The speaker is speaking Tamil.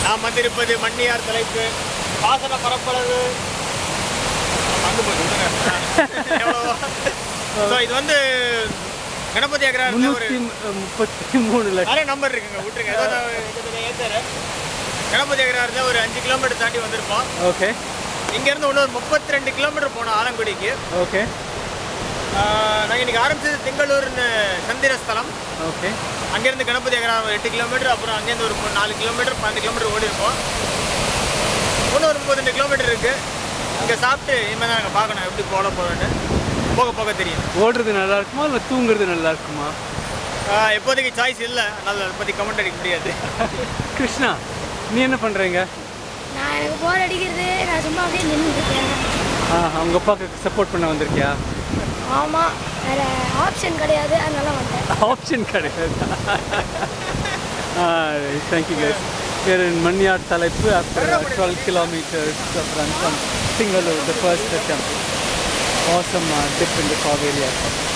நாம் வந்திருப்பது மண்ணியார் தலைப்பு பாசன பரப்பளவு மறந்து போச்சு விடுங்க. எவ்வளவோ ஸோ இது வந்து கணபதி அக்ரஹாரத்தில் ஒரு முந்நூற்றி முப்பத்தி மூணு லட்சம் நிறைய நம்பர் இருக்குங்க விட்டுருங்க ஏதோ நான் இதை கொஞ்சம் ஏத்துறேன். கணபதி அக்ரஹாரத்தில் ஒரு அஞ்சு கிலோமீட்டர் தாண்டி வந்திருப்போம் ஓகே இங்கேருந்து இன்னொரு முப்பத்தி ரெண்டு கிலோமீட்டர் போனோம் ஆலங்குடிக்கு ஓகே நாங்கள் இன்னைக்கு ஆரம்பிச்சது திங்களூர்னு சந்திரஸ்தலம் ஓகே அங்கேருந்து கணபதி அக்ரஹாரம் ஒரு எட்டு கிலோமீட்டர் அப்புறம் அங்கேருந்து ஒரு மூணு- நாலு கிலோமீட்டர் பன்னெண்டு கிலோமீட்டர் ஓடி இருக்கோம் இன்னும் ஒரு முப்பத்தி ரெண்டு கிலோமீட்டர் இருக்குது இங்கே சாப்பிட்டு இனிமேல் தான் நாங்கள் பார்க்கணும் எப்படி போட போகிறோன்னு போக போக தெரியும் ஓடுறது நல்லா இருக்குமா இல்லை தூங்குறது நல்லா இருக்குமா ஆஹ் இப்போதைக்கு சாய்ஸ் இல்லை அதனால் அதை பற்றி கமெண்ட் அடிக்க முடியாது கிருஷ்ணா நீ என்ன பண்ணுறீங்க நான் எனக்கு போர் அடிக்கிறது நான் சும்மா அப்படியே நின்றுருக்கேன் ஆ அவங்க அப்பாவுக்கு சப்போர்ட் பண்ண வந்திருக்கியா ஆமாம் வேறு ஆப்ஷன் கிடையாது அதனால வந்தேன் ஆப்ஷன் கிடையாது தேங்க்யூ கைஸ் வேறு மண்ணியார் தலைப்பு ஆஃப்டர் டுவெல் கிலோமீட்டர்ஸ் அப்புறம் ஃப்ரம் சிங்களூர் the first attempt awesome uh, dip in the Kaveri